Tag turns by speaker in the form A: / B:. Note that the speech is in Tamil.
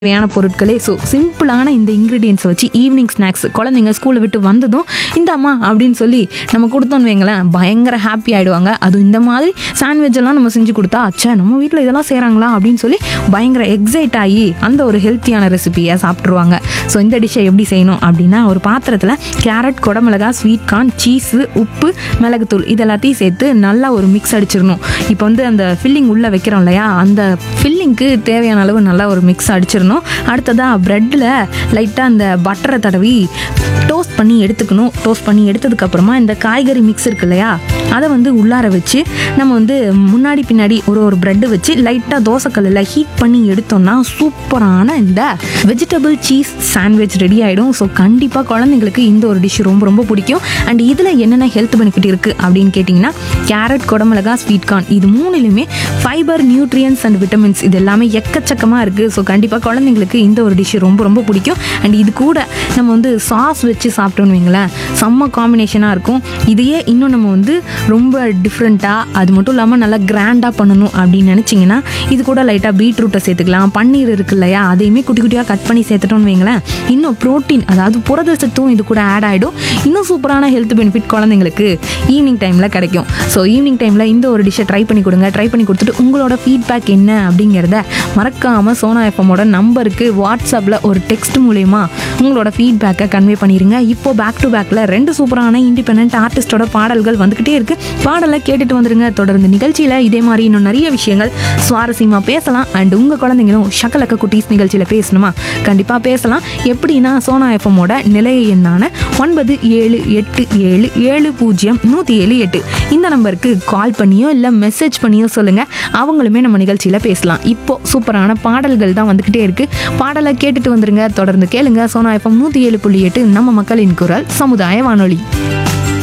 A: தேவையான பொருட்களே ஸோ சிம்பிளான இந்த இன்க்ரீடியன்ஸ் வச்சு ஈவினிங் ஸ்நாக்ஸ் குழந்தைங்க ஸ்கூலை விட்டு வந்ததும் இந்த அம்மா அப்படின்னு சொல்லி நம்ம கொடுத்தோன்னு வைங்களேன் பயங்கர ஹாப்பி ஆயிடுவாங்க அதுவும் இந்த மாதிரி சாண்ட்விச் எல்லாம் நம்ம செஞ்சு கொடுத்தா அச்சா நம்ம வீட்டில் இதெல்லாம் செய்கிறாங்களா அப்படின்னு சொல்லி பயங்கர எக்ஸைட் ஆகி அந்த ஒரு ஹெல்த்தியான ரெசிபியை சாப்பிட்ருவாங்க ஸோ இந்த டிஷ்ஷை எப்படி செய்யணும் அப்படின்னா ஒரு பாத்திரத்தில் கேரட் குடமிளகா ஸ்வீட் கார்ன் சீஸு உப்பு மிளகுத்தூள் இது எல்லாத்தையும் சேர்த்து நல்லா ஒரு மிக்ஸ் அடிச்சிடணும் இப்போ வந்து அந்த ஃபில்லிங் உள்ளே வைக்கிறோம் இல்லையா அந்த ஃபில்லிங்க்கு தேவையான அளவு நல்லா ஒரு மிக்ஸ் அடிச்சிடணும் அடுத்ததாக ப்ரெட்டில் லைட்டாக அந்த பட்டரை தடவி டோஸ்ட் பண்ணி எடுத்துக்கணும் டோஸ்ட் பண்ணி எடுத்ததுக்கப்புறமா இந்த காய்கறி மிக்ஸ் இருக்கு இல்லையா அதை வந்து உள்ளார வச்சு நம்ம வந்து முன்னாடி பின்னாடி ஒரு ஒரு ப்ரெட்டு வச்சு லைட்டாக தோசைக்கல்லில் ஹீட் பண்ணி எடுத்தோம்னா சூப்பரான இந்த வெஜிடபிள் சீஸ் சாண்ட்விச் ரெடி ஆகிடும் ஸோ கண்டிப்பாக குழந்தைங்களுக்கு இந்த ஒரு டிஷ் ரொம்ப ரொம்ப பிடிக்கும் அண்ட் இதில் என்னென்ன ஹெல்த் பெனிஃபிட் இருக்குது அப்படின்னு கேட்டிங்கன்னா கேரட் குடமிளகா ஸ்வீட் கார்ன் இது மூணுலையுமே ஃபைபர் நியூட்ரியன்ஸ் அண்ட் விட்டமின்ஸ் இது எல்லாமே எக்கச்சக்கமாக இருக்குது ஸோ கண்டிப்பாக குழந்தைங்களுக்கு இந்த ஒரு டிஷ் ரொம்ப ரொம்ப பிடிக்கும் அண்ட் இது கூட நம்ம வந்து சாஸ் வச்சு சாப்பிட்டோன்னு வைங்களேன் செம்ம காம்பினேஷனாக இருக்கும் இதையே இன்னும் நம்ம வந்து ரொம்ப டிஃப்ரெண்ட்டாக அது மட்டும் இல்லாமல் நல்லா கிராண்டாக பண்ணணும் அப்படின்னு நினச்சிங்கன்னா இது கூட லைட்டாக பீட்ரூட்டை சேர்த்துக்கலாம் பன்னீர் இருக்கு இல்லையா அதையுமே குட்டி குட்டியாக கட் பண்ணி சேர்த்துட்டோம்னு வைங்களேன் இன்னும் ப்ரோட்டீன் அதாவது புரத சத்தும் இது கூட ஆட் ஆகிடும் இன்னும் சூப்பரான ஹெல்த் பெனிஃபிட் குழந்தைங்களுக்கு ஈவினிங் டைமில் கிடைக்கும் ஸோ ஈவினிங் டைமில் இந்த ஒரு டிஷ்ஷை ட்ரை பண்ணி கொடுங்க ட்ரை பண்ணி கொடுத்துட்டு உங்களோட ஃபீட்பேக் என்ன அப்படிங்கிறத மறக்காமல் சோனா எஃப்எம்மோட நம்பருக்கு வாட்ஸ்அப்பில் ஒரு டெக்ஸ்ட் மூலயமா உங்களோட ஃபீட்பேக்கை கன்வே பண்ணிடுங்க இப்போ பேக் டு பேக்கில் ரெண்டு சூப்பரான இண்டிபெண்ட் ஆர்டிஸ்டோட பாடல்கள் வந்துக்கிட்டே இருக்கு பாடலை கேட்டுட்டு வந்துருங்க தொடர்ந்து நிகழ்ச்சியில் இதே மாதிரி இன்னும் நிறைய விஷயங்கள் சுவாரஸ்யமாக பேசலாம் அண்ட் உங்கள் குழந்தைங்களும் ஷக்கலக்க குட்டீஸ் நிகழ்ச்சியில் பேசணுமா கண்டிப்பாக பேசலாம் எப்படின்னா சோனா எஃப்எம்மோட நிலைய எண்ணான ஒன்பது ஏழு எட்டு ஏழு ஏழு பூஜ்ஜியம் நூற்றி ஏழு எட்டு இந்த நம்பருக்கு கால் பண்ணியோ இல்லை மெசேஜ் பண்ணியோ சொல்லுங்கள் அவங்களுமே நம்ம நிகழ்ச்சியில் பேசலாம் இப்போ சூப்பரான பாடல்கள் தான் வந்துக்கிட்டே இருக்கு பாடலை கேட்டுட்டு வந்துருங்க தொடர்ந்து கேளுங்க சோனா எஃப்எம் நூற்றி ஏழு புள்ளி எட்டு நம்ம மக்களின் குரல் சமுதாய வானொலி